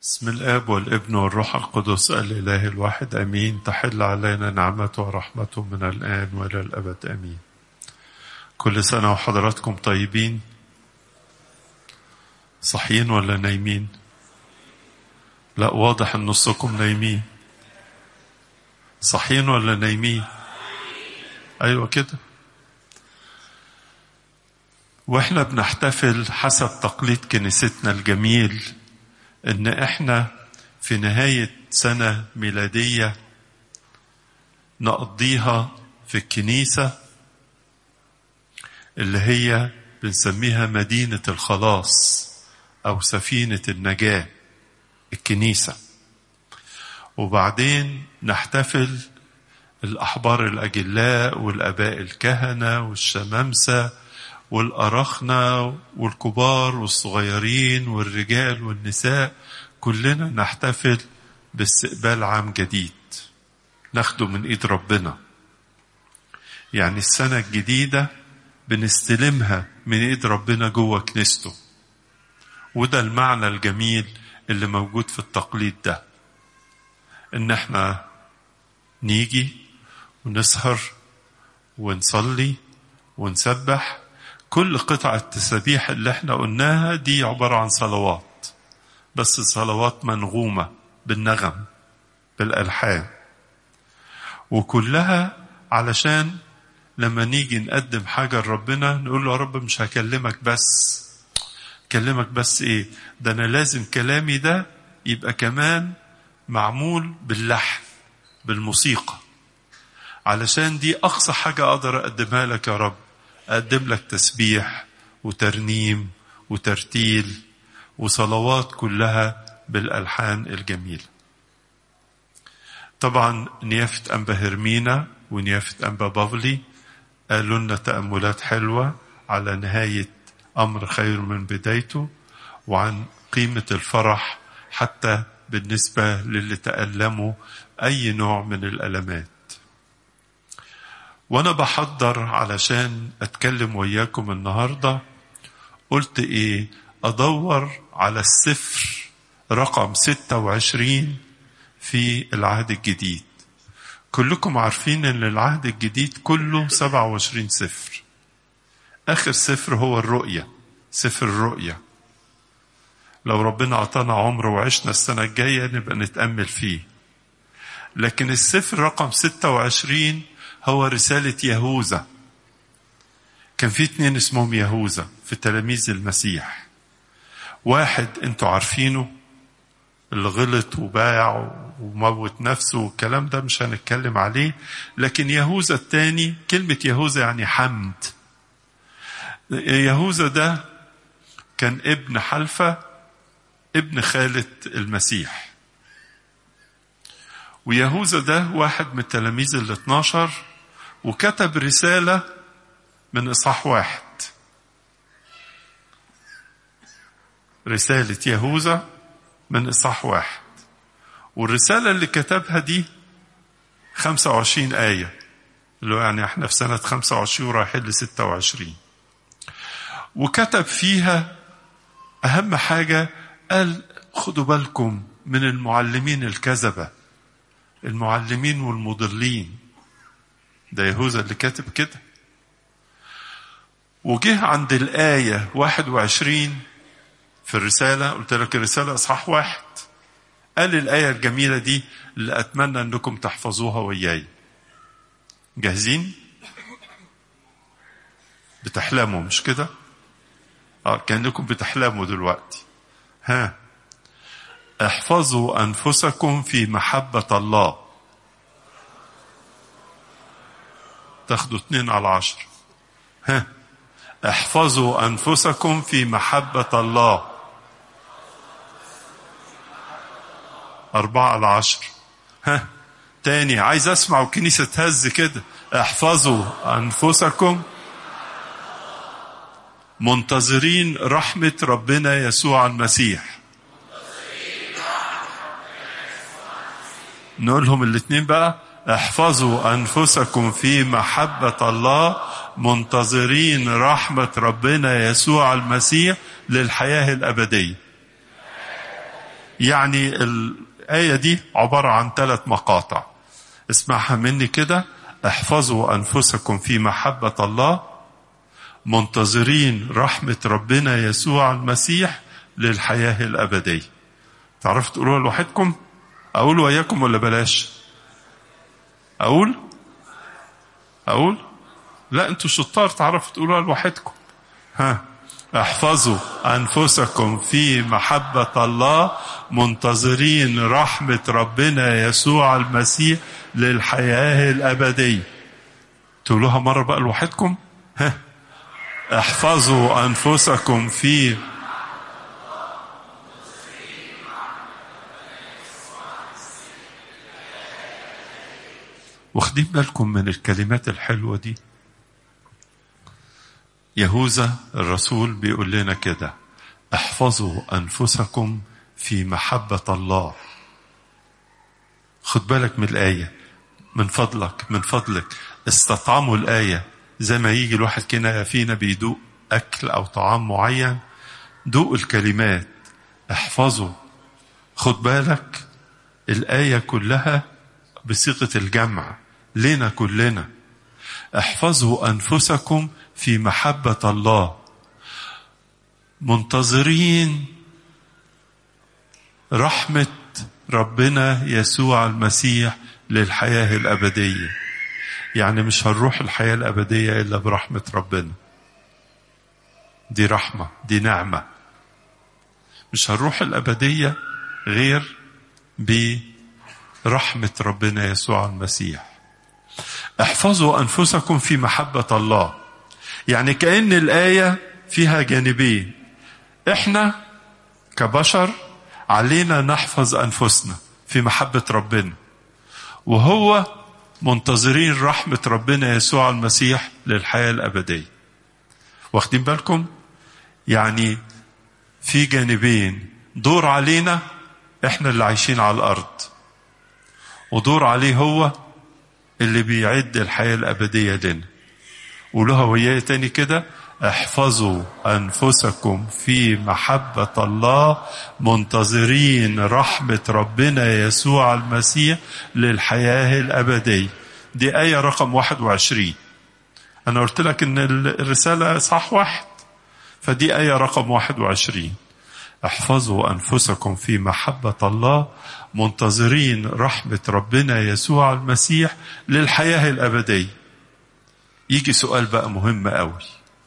بسم الاب والابن والروح القدس الاله الواحد امين تحل علينا نعمته ورحمته من الان والى الابد امين كل سنه وحضراتكم طيبين صحيين ولا نايمين لا واضح ان نصكم نايمين صحيين ولا نايمين ايوه كده واحنا بنحتفل حسب تقليد كنيستنا الجميل ان احنا في نهايه سنه ميلاديه نقضيها في الكنيسه اللي هي بنسميها مدينه الخلاص او سفينه النجاه الكنيسه وبعدين نحتفل الاحبار الاجلاء والاباء الكهنه والشمامسه والأرخنة والكبار والصغيرين والرجال والنساء كلنا نحتفل باستقبال عام جديد ناخده من ايد ربنا يعني السنة الجديدة بنستلمها من ايد ربنا جوه كنيسته وده المعنى الجميل اللي موجود في التقليد ده ان احنا نيجي ونسهر ونصلي ونسبح كل قطعة تسابيح اللي احنا قلناها دي عبارة عن صلوات بس صلوات منغومة بالنغم بالألحان وكلها علشان لما نيجي نقدم حاجة لربنا نقول له يا رب مش هكلمك بس كلمك بس ايه ده انا لازم كلامي ده يبقى كمان معمول باللحن بالموسيقى علشان دي اقصى حاجة اقدر اقدمها لك يا رب أقدم لك تسبيح وترنيم وترتيل وصلوات كلها بالألحان الجميلة طبعا نيافة أنبا هرمينا ونيافة أنبا بافلي قالوا لنا تأملات حلوة على نهاية أمر خير من بدايته وعن قيمة الفرح حتى بالنسبة للي تألموا أي نوع من الألمات وانا بحضر علشان اتكلم وياكم النهارده قلت ايه ادور على السفر رقم 26 في العهد الجديد كلكم عارفين ان العهد الجديد كله 27 سفر اخر سفر هو الرؤية سفر الرؤية لو ربنا اعطانا عمر وعشنا السنة الجاية نبقى نتأمل فيه لكن السفر رقم 26 هو رسالة يهوذا كان في اتنين اسمهم يهوذا في تلاميذ المسيح واحد انتوا عارفينه اللي غلط وباع وموت نفسه والكلام ده مش هنتكلم عليه لكن يهوذا التاني كلمة يهوذا يعني حمد يهوذا ده كان ابن حلفة ابن خالة المسيح ويهوذا ده واحد من التلاميذ ال 12 وكتب رسالة من إصحاح واحد رسالة يهوذا من إصحاح واحد والرسالة اللي كتبها دي 25 آية اللي هو يعني احنا في سنة 25 ورايحين ل 26 وكتب فيها أهم حاجة قال خدوا بالكم من المعلمين الكذبة المعلمين والمضلين ده يهوذا اللي كاتب كده وجه عند الآية 21 في الرسالة قلت لك الرسالة إصحاح واحد قال الآية الجميلة دي اللي أتمنى أنكم تحفظوها وياي جاهزين؟ بتحلموا مش كده؟ اه كأنكم بتحلموا دلوقتي ها احفظوا أنفسكم في محبة الله تاخدوا اتنين على عشر ها احفظوا أنفسكم في محبة الله أربعة على عشر ها تاني عايز أسمع الكنيسة تهز كده احفظوا أنفسكم منتظرين رحمة ربنا يسوع المسيح نقولهم الاثنين بقى احفظوا انفسكم في محبه الله منتظرين رحمه ربنا يسوع المسيح للحياه الابديه يعني الآية دي عبارة عن ثلاث مقاطع اسمعها مني كده احفظوا أنفسكم في محبة الله منتظرين رحمة ربنا يسوع المسيح للحياة الأبدية تعرفوا تقولوها لوحدكم أقول وياكم ولا بلاش أقول أقول لا أنتوا شطار تعرفوا تقولوها لوحدكم ها احفظوا أنفسكم في محبة الله منتظرين رحمة ربنا يسوع المسيح للحياة الأبدية تقولوها مرة بقى لوحدكم ها احفظوا أنفسكم في واخدين بالكم من الكلمات الحلوة دي يهوذا الرسول بيقول لنا كده احفظوا أنفسكم في محبة الله خد بالك من الآية من فضلك من فضلك استطعموا الآية زي ما يجي الواحد كده فينا بيدوق أكل أو طعام معين دوق الكلمات احفظوا خد بالك الآية كلها بصيغة الجمع لنا كلنا احفظوا أنفسكم في محبة الله منتظرين رحمة ربنا يسوع المسيح للحياة الأبدية يعني مش هنروح الحياة الأبدية إلا برحمة ربنا دي رحمة دي نعمة مش هنروح الأبدية غير برحمة ربنا يسوع المسيح احفظوا أنفسكم في محبة الله يعني كأن الآية فيها جانبين احنا كبشر علينا نحفظ أنفسنا في محبة ربنا وهو منتظرين رحمة ربنا يسوع المسيح للحياة الأبدية واخدين بالكم يعني في جانبين دور علينا احنا اللي عايشين على الأرض ودور عليه هو اللي بيعد الحياة الأبدية لنا قولوها وياي تاني كده احفظوا أنفسكم في محبة الله منتظرين رحمة ربنا يسوع المسيح للحياة الأبدية دي آية رقم 21 أنا قلت لك إن الرسالة صح واحد فدي آية رقم 21 احفظوا أنفسكم في محبة الله منتظرين رحمة ربنا يسوع المسيح للحياة الأبدية يجي سؤال بقى مهم قوي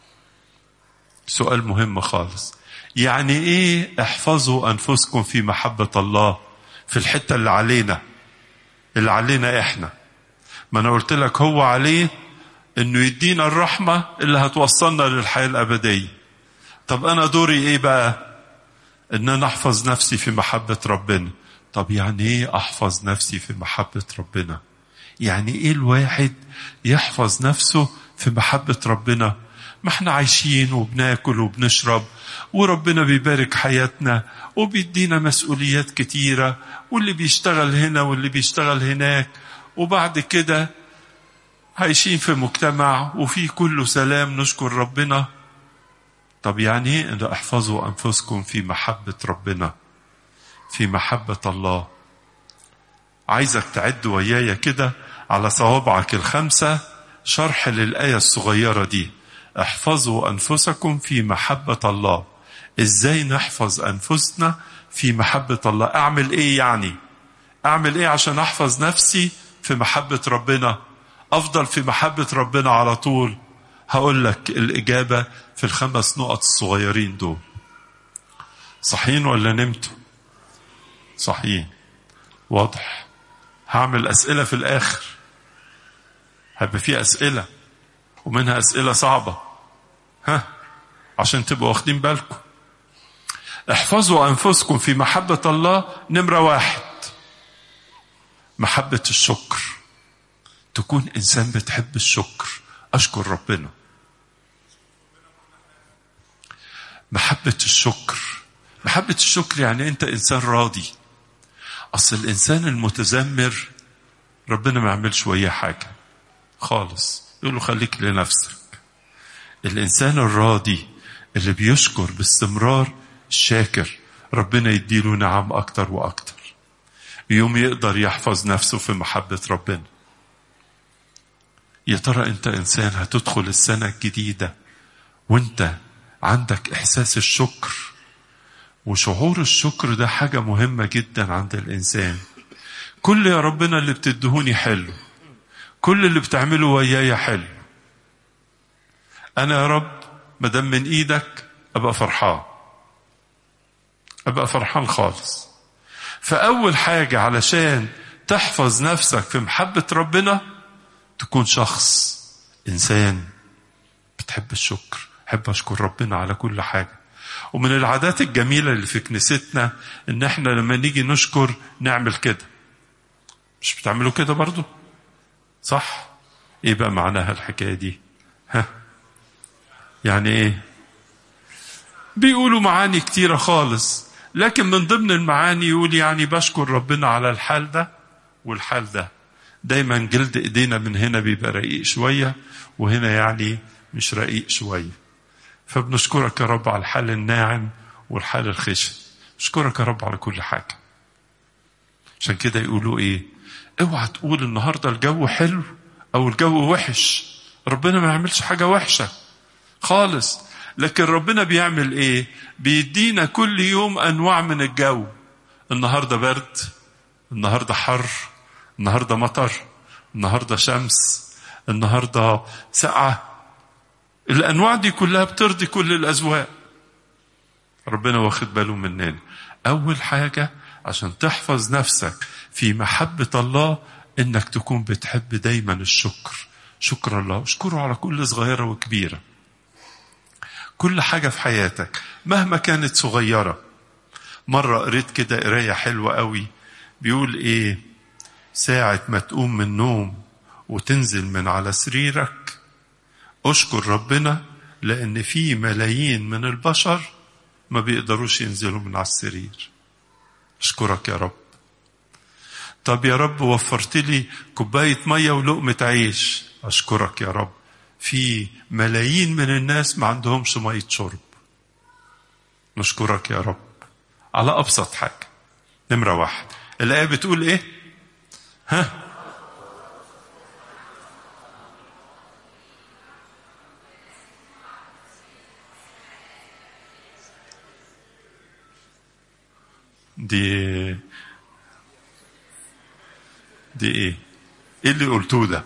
سؤال مهم خالص يعني ايه احفظوا انفسكم في محبة الله في الحتة اللي علينا اللي علينا احنا ما انا قلت لك هو عليه انه يدينا الرحمة اللي هتوصلنا للحياة الابدية طب انا دوري ايه بقى ان انا احفظ نفسي في محبة ربنا طب يعني ايه احفظ نفسي في محبة ربنا يعني ايه الواحد يحفظ نفسه في محبة ربنا ما احنا عايشين وبناكل وبنشرب وربنا بيبارك حياتنا وبيدينا مسؤوليات كتيرة واللي بيشتغل هنا واللي بيشتغل هناك وبعد كده عايشين في مجتمع وفي كله سلام نشكر ربنا طب يعني ايه ان احفظوا انفسكم في محبة ربنا في محبة الله عايزك تعد ويايا كده على صوابعك الخمسة شرح للآية الصغيرة دي احفظوا أنفسكم في محبة الله ازاي نحفظ أنفسنا في محبة الله أعمل إيه يعني أعمل إيه عشان أحفظ نفسي في محبة ربنا أفضل في محبة ربنا على طول هقول لك الإجابة في الخمس نقط الصغيرين دول صحيين ولا نمتوا صحيين واضح هعمل أسئلة في الآخر هيبقى في أسئلة ومنها أسئلة صعبة ها عشان تبقوا واخدين بالكم احفظوا أنفسكم في محبة الله نمرة واحد محبة الشكر تكون إنسان بتحب الشكر أشكر ربنا محبة الشكر محبة الشكر يعني أنت إنسان راضي أصل الإنسان المتذمر ربنا ما يعملش وياه حاجة خالص يقول له خليك لنفسك الإنسان الراضي اللي بيشكر باستمرار الشاكر ربنا يديله نعم أكتر وأكتر يوم يقدر يحفظ نفسه في محبة ربنا يا ترى أنت إنسان هتدخل السنة الجديدة وأنت عندك إحساس الشكر وشعور الشكر ده حاجة مهمة جدا عند الإنسان كل يا ربنا اللي بتدهوني حلو كل اللي بتعمله وياي حلو أنا يا رب مدام من إيدك أبقى فرحان أبقى فرحان خالص فأول حاجة علشان تحفظ نفسك في محبة ربنا تكون شخص إنسان بتحب الشكر أحب أشكر ربنا على كل حاجة ومن العادات الجميلة اللي في كنيستنا إن إحنا لما نيجي نشكر نعمل كده مش بتعملوا كده برضو صح إيه بقى معناها الحكاية دي ها يعني إيه بيقولوا معاني كتيرة خالص لكن من ضمن المعاني يقول يعني بشكر ربنا على الحال ده والحال ده دايما جلد ايدينا من هنا بيبقى رقيق شوية وهنا يعني مش رقيق شوية فبنشكرك يا رب على الحال الناعم والحال الخشن نشكرك يا رب على كل حاجة عشان كده يقولوا ايه اوعى تقول النهاردة الجو حلو او الجو وحش ربنا ما يعملش حاجة وحشة خالص لكن ربنا بيعمل ايه بيدينا كل يوم انواع من الجو النهارده برد النهارده حر النهارده مطر النهارده شمس النهارده سقعه الانواع دي كلها بترضي كل الاذواق ربنا واخد باله مننا اول حاجه عشان تحفظ نفسك في محبه الله انك تكون بتحب دايما الشكر شكر الله اشكره على كل صغيره وكبيره كل حاجة في حياتك مهما كانت صغيرة مرة قريت كده قراية حلوة قوي بيقول ايه ساعة ما تقوم من النوم وتنزل من على سريرك اشكر ربنا لان في ملايين من البشر ما بيقدروش ينزلوا من على السرير اشكرك يا رب طب يا رب وفرت لي كوباية مية ولقمة عيش اشكرك يا رب في ملايين من الناس ما عندهمش مية شرب نشكرك يا رب على أبسط حاجة نمرة واحد الآية بتقول إيه ها دي دي ايه ايه اللي قلتوه ده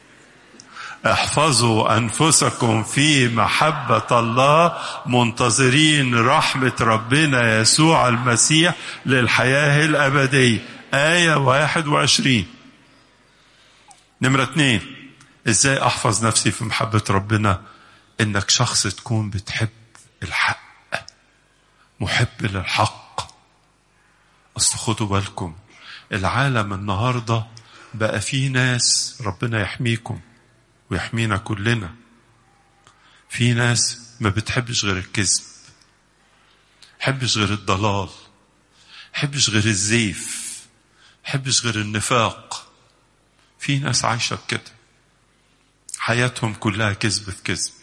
احفظوا انفسكم في محبه الله منتظرين رحمه ربنا يسوع المسيح للحياه الابديه ايه 21 نمره اثنين ازاي احفظ نفسي في محبه ربنا انك شخص تكون بتحب الحق محب للحق اصل خدوا بالكم العالم النهارده بقى فيه ناس ربنا يحميكم ويحمينا كلنا في ناس ما بتحبش غير الكذب حبش غير الضلال حبش غير الزيف حبش غير النفاق في ناس عايشة بكده حياتهم كلها كذب في كذب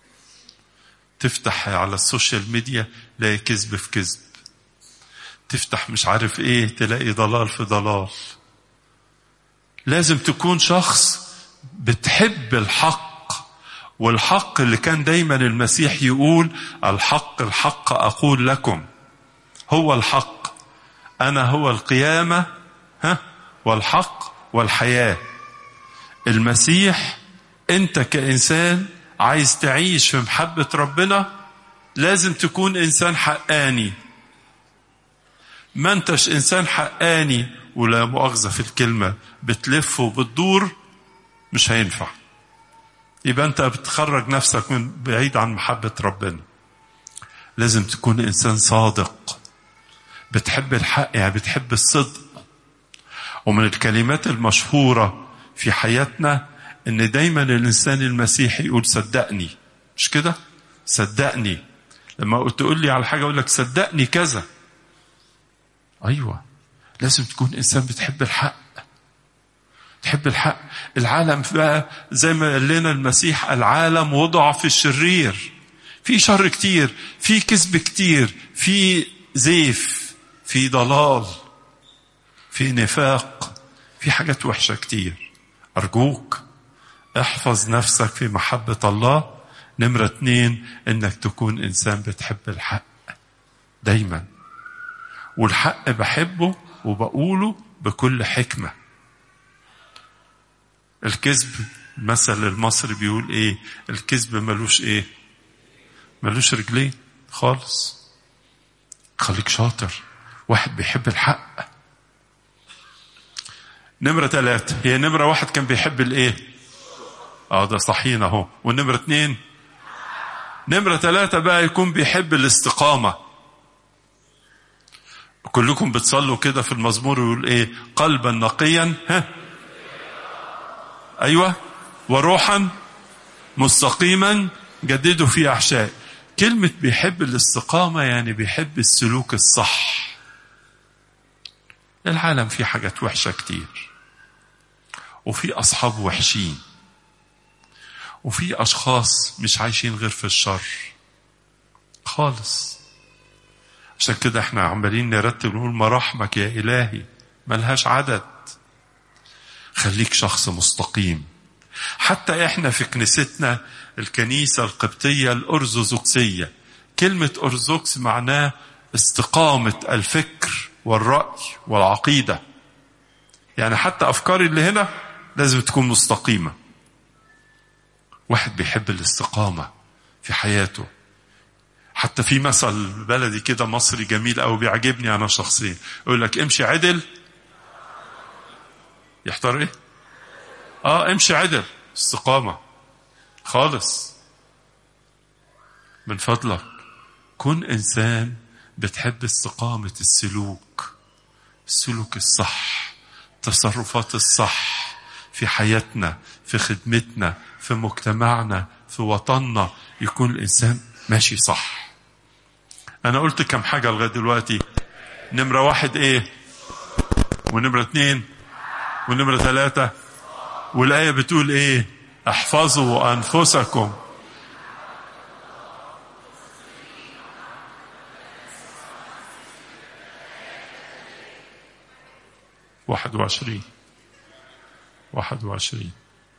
تفتح على السوشيال ميديا تلاقي كذب في كذب تفتح مش عارف ايه تلاقي ضلال في ضلال لازم تكون شخص بتحب الحق والحق اللي كان دايما المسيح يقول الحق الحق اقول لكم هو الحق انا هو القيامه ها والحق والحياه المسيح انت كانسان عايز تعيش في محبه ربنا لازم تكون انسان حقاني ما انتش انسان حقاني ولا مؤاخذه في الكلمه بتلف وبتدور مش هينفع يبقى انت بتخرج نفسك من بعيد عن محبة ربنا لازم تكون انسان صادق بتحب الحق يعني بتحب الصدق ومن الكلمات المشهورة في حياتنا ان دايما الانسان المسيحي يقول صدقني مش كده صدقني لما تقول لي على حاجة اقول لك صدقني كذا ايوه لازم تكون انسان بتحب الحق تحب الحق العالم بقى زي ما قال لنا المسيح العالم وضع في الشرير في شر كتير في كذب كتير في زيف في ضلال في نفاق في حاجات وحشة كتير أرجوك احفظ نفسك في محبة الله نمرة اتنين انك تكون انسان بتحب الحق دايما والحق بحبه وبقوله بكل حكمة الكذب المثل المصري بيقول ايه الكذب ملوش ايه ملوش رجلين خالص خليك شاطر واحد بيحب الحق نمرة ثلاثة هي نمرة واحد كان بيحب الايه اه ده صحيح اهو والنمرة اتنين نمرة ثلاثة بقى يكون بيحب الاستقامة كلكم بتصلوا كده في المزمور يقول ايه قلبا نقيا ها ايوه وروحا مستقيما جددوا في احشاء كلمة بيحب الاستقامة يعني بيحب السلوك الصح العالم فيه حاجات وحشة كتير وفي أصحاب وحشين وفي أشخاص مش عايشين غير في الشر خالص عشان كده احنا عمالين نرتب نقول مراحمك يا إلهي ملهاش عدد خليك شخص مستقيم حتى احنا في كنيستنا الكنيسة القبطية الأرثوذكسية كلمة أرثوذكس معناه استقامة الفكر والرأي والعقيدة يعني حتى أفكاري اللي هنا لازم تكون مستقيمة واحد بيحب الاستقامة في حياته حتى في مثل بلدي كده مصري جميل أو بيعجبني أنا شخصيا يقول لك امشي عدل يحتار ايه اه امشي عدل استقامة خالص من فضلك كن انسان بتحب استقامة السلوك السلوك الصح التصرفات الصح في حياتنا في خدمتنا في مجتمعنا في وطننا يكون الانسان ماشي صح انا قلت كم حاجة لغاية دلوقتي نمرة واحد ايه ونمرة اتنين ونمرة ثلاثة والآية بتقول إيه احفظوا أنفسكم واحد وعشرين واحد وعشرين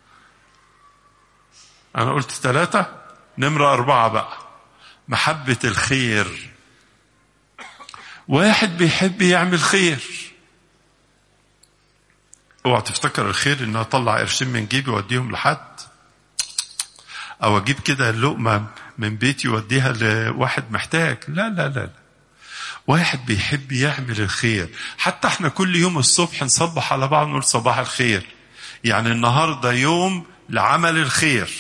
أنا قلت ثلاثة نمرة أربعة بقى محبة الخير واحد بيحب يعمل خير اوعى تفتكر الخير ان اطلع قرشين من جيبي واديهم لحد او اجيب كده اللقمه من بيتي واديها لواحد محتاج لا لا لا لا واحد بيحب يعمل الخير حتى احنا كل يوم الصبح نصبح على بعض نقول صباح الخير يعني النهارده يوم لعمل الخير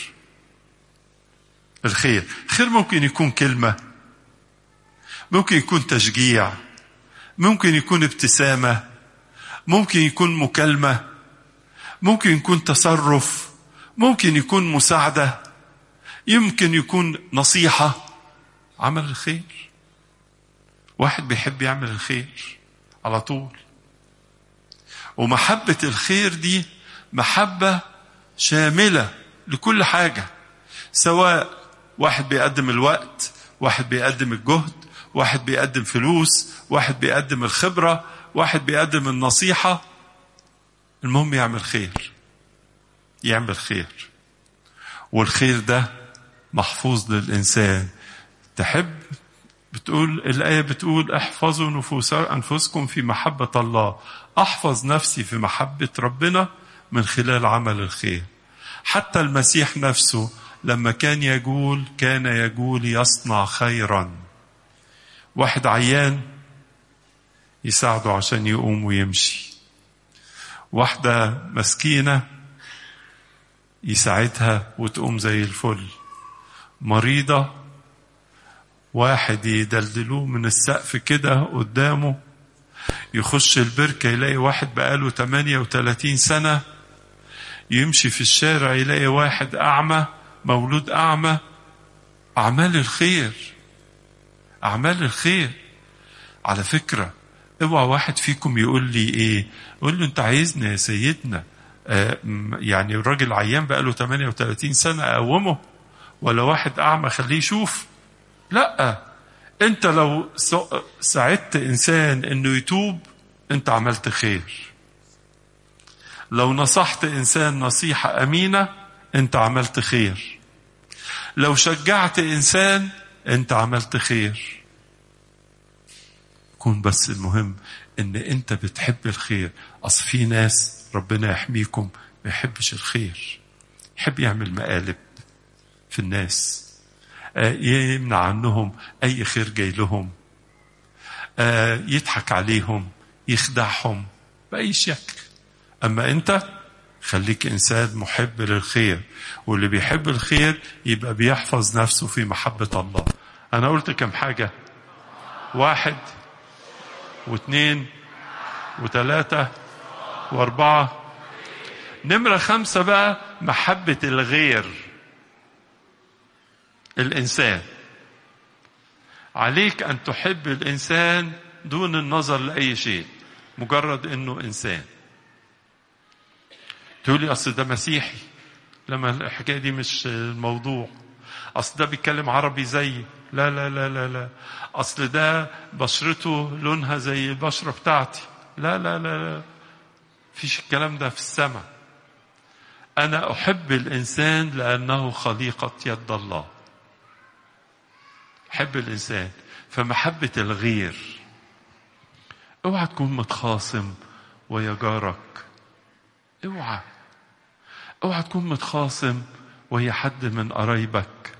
الخير خير ممكن يكون كلمه ممكن يكون تشجيع ممكن يكون ابتسامه ممكن يكون مكالمة ممكن يكون تصرف ممكن يكون مساعدة يمكن يكون نصيحة عمل الخير واحد بيحب يعمل الخير على طول ومحبة الخير دي محبة شاملة لكل حاجة سواء واحد بيقدم الوقت واحد بيقدم الجهد واحد بيقدم فلوس واحد بيقدم الخبرة واحد بيقدم النصيحة المهم يعمل خير يعمل خير والخير ده محفوظ للإنسان تحب بتقول الآية بتقول احفظوا نفوس أنفسكم في محبة الله أحفظ نفسي في محبة ربنا من خلال عمل الخير حتى المسيح نفسه لما كان يقول كان يقول يصنع خيرا واحد عيان يساعده عشان يقوم ويمشي واحدة مسكينة يساعدها وتقوم زي الفل مريضة واحد يدلدلوه من السقف كده قدامه يخش البركة يلاقي واحد بقاله 38 سنة يمشي في الشارع يلاقي واحد أعمى مولود أعمى أعمال الخير أعمال الخير على فكرة اوعى واحد فيكم يقول لي ايه يقول له انت عايزنا يا سيدنا آه يعني الراجل عيان بقاله 38 سنة اقومه ولا واحد اعمى خليه يشوف لا انت لو ساعدت انسان انه يتوب انت عملت خير لو نصحت انسان نصيحه امينه انت عملت خير لو شجعت انسان انت عملت خير كون بس المهم ان انت بتحب الخير اصل في ناس ربنا يحميكم ما يحبش الخير يحب يعمل مقالب في الناس يمنع عنهم اي خير جاي لهم يضحك عليهم يخدعهم باي شكل اما انت خليك انسان محب للخير واللي بيحب الخير يبقى بيحفظ نفسه في محبه الله انا قلت كم حاجه واحد واثنين وثلاثه واربعه نمره خمسه بقى محبه الغير الانسان عليك ان تحب الانسان دون النظر لاي شيء مجرد انه انسان تقولي اصل ده مسيحي لما الحكايه دي مش الموضوع اصل ده بيتكلم عربي زيي لا لا لا لا لا اصل ده بشرته لونها زي البشره بتاعتي لا لا لا لا فيش الكلام ده في السماء انا احب الانسان لانه خليقه يد الله حب الانسان فمحبه الغير اوعى تكون متخاصم ويا جارك اوعى اوعى تكون متخاصم وهي حد من قرايبك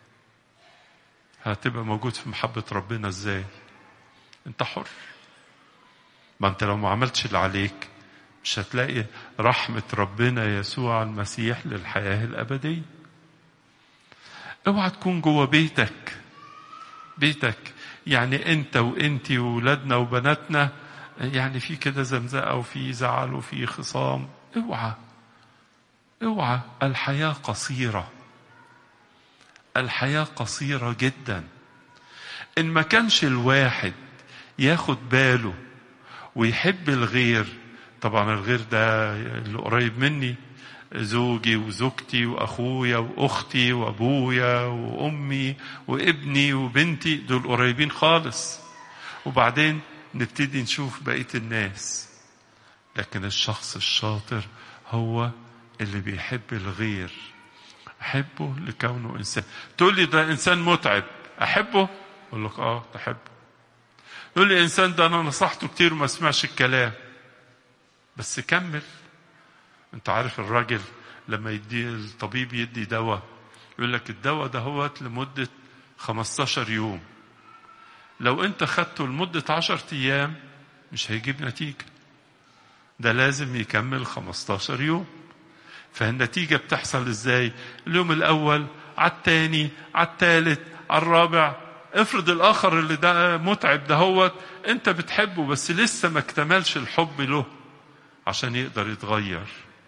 هتبقى موجود في محبة ربنا ازاي انت حر ما انت لو ما عملتش اللي عليك مش هتلاقي رحمة ربنا يسوع المسيح للحياة الأبدية اوعى تكون جوه بيتك بيتك يعني انت وانتي وولادنا وبناتنا يعني في كده زمزقة وفي زعل وفي خصام اوعى اوعى الحياة قصيرة الحياة قصيرة جدا إن ما كانش الواحد ياخد باله ويحب الغير طبعا الغير ده اللي قريب مني زوجي وزوجتي واخويا واختي وابويا وامي وابني وبنتي دول قريبين خالص وبعدين نبتدي نشوف بقيه الناس لكن الشخص الشاطر هو اللي بيحب الغير احبه لكونه انسان تقول لي ده انسان متعب احبه اقول لك اه تحبه يقول لي انسان ده انا نصحته كتير وما سمعش الكلام بس كمل انت عارف الراجل لما يدي الطبيب يدي دواء يقول لك الدواء ده هو لمدة 15 يوم لو انت خدته لمدة 10 ايام مش هيجيب نتيجة ده لازم يكمل 15 يوم فالنتيجة بتحصل ازاي اليوم الاول على الثاني على الثالث على الرابع افرض الاخر اللي ده متعب دهوت انت بتحبه بس لسه ما اكتملش الحب له عشان يقدر يتغير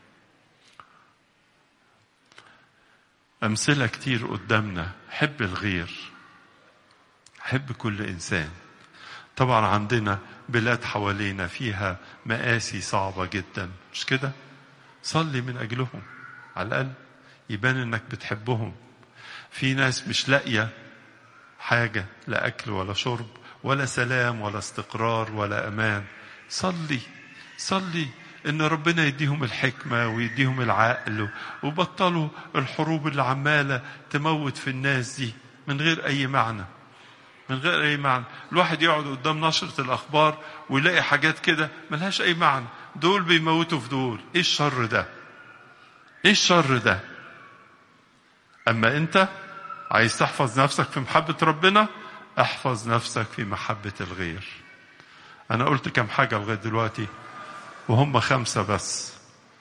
أمثلة كتير قدامنا حب الغير حب كل إنسان طبعا عندنا بلاد حوالينا فيها مآسي صعبة جدا مش كده صلي من أجلهم على الأقل يبان إنك بتحبهم في ناس مش لاقية حاجة لا أكل ولا شرب ولا سلام ولا استقرار ولا أمان صلي صلي ان ربنا يديهم الحكمه ويديهم العقل وبطلوا الحروب اللي عماله تموت في الناس دي من غير اي معنى من غير اي معنى الواحد يقعد قدام نشره الاخبار ويلاقي حاجات كده ملهاش اي معنى دول بيموتوا في دول ايه الشر ده ايه الشر ده اما انت عايز تحفظ نفسك في محبه ربنا احفظ نفسك في محبه الغير انا قلت كم حاجه لغايه دلوقتي وهم خمسة بس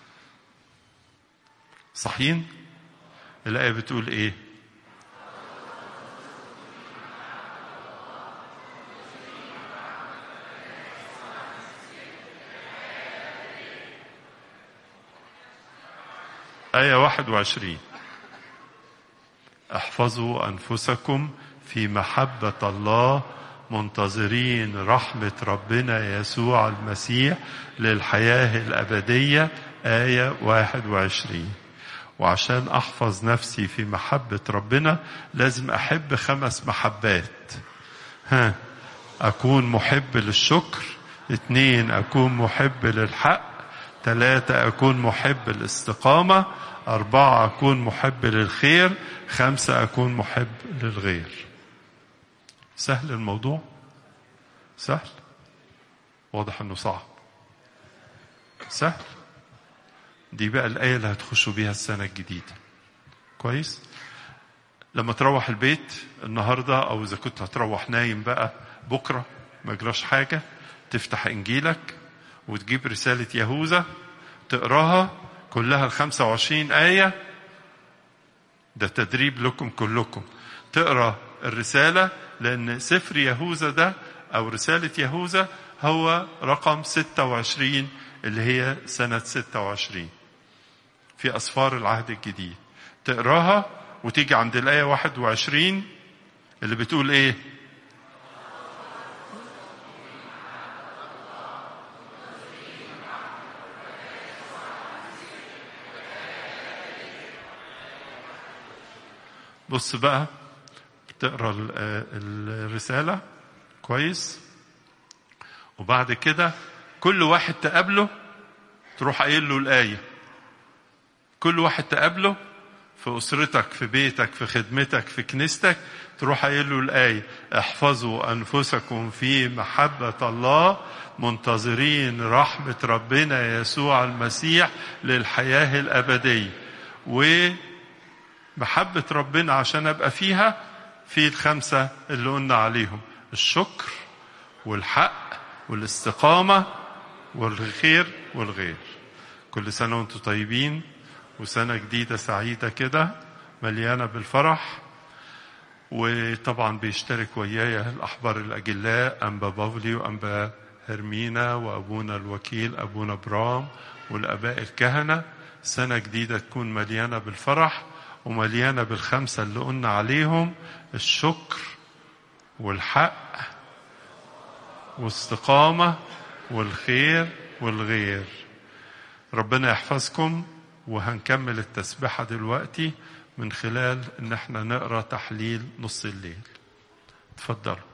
صحيين الآية بتقول إيه آية واحد وعشرين احفظوا أنفسكم في محبة الله منتظرين رحمة ربنا يسوع المسيح للحياة الأبدية آية 21 وعشان أحفظ نفسي في محبة ربنا لازم أحب خمس محبات ها أكون محب للشكر اثنين أكون محب للحق ثلاثة أكون محب الاستقامة أربعة أكون محب للخير خمسة أكون محب للغير سهل الموضوع سهل واضح أنه صعب سهل دي بقى الآية اللي هتخشوا بيها السنة الجديدة كويس لما تروح البيت النهاردة أو إذا كنت هتروح نايم بقى بكرة ما جراش حاجة تفتح إنجيلك وتجيب رسالة يهوذا تقراها كلها الخمسة وعشرين آية ده تدريب لكم كلكم تقرا الرسالة لأن سفر يهوذا ده أو رسالة يهوذا هو رقم 26 اللي هي سنة 26 في أسفار العهد الجديد تقراها وتيجي عند الآية 21 اللي بتقول إيه؟ بص بقى بتقرا ال- الرسالة كويس وبعد كده كل واحد تقابله تروح قايل له الآية كل واحد تقابله في أسرتك في بيتك في خدمتك في كنيستك تروح قايل له الآية احفظوا أنفسكم في محبة الله منتظرين رحمة ربنا يسوع المسيح للحياة الأبدية ومحبة ربنا عشان أبقى فيها في الخمسة اللي قلنا عليهم الشكر والحق والاستقامة والخير والغير كل سنة وانتم طيبين وسنة جديدة سعيدة كده مليانة بالفرح وطبعا بيشترك وياي الأحبار الأجلاء أنبا بافلي وأنبا هرمينا وأبونا الوكيل أبونا برام والآباء الكهنة سنة جديدة تكون مليانة بالفرح ومليانة بالخمسة اللي قلنا عليهم الشكر والحق والاستقامة والخير والغير ربنا يحفظكم وهنكمل التسبيحة دلوقتي من خلال ان احنا نقرا تحليل نص الليل تفضلوا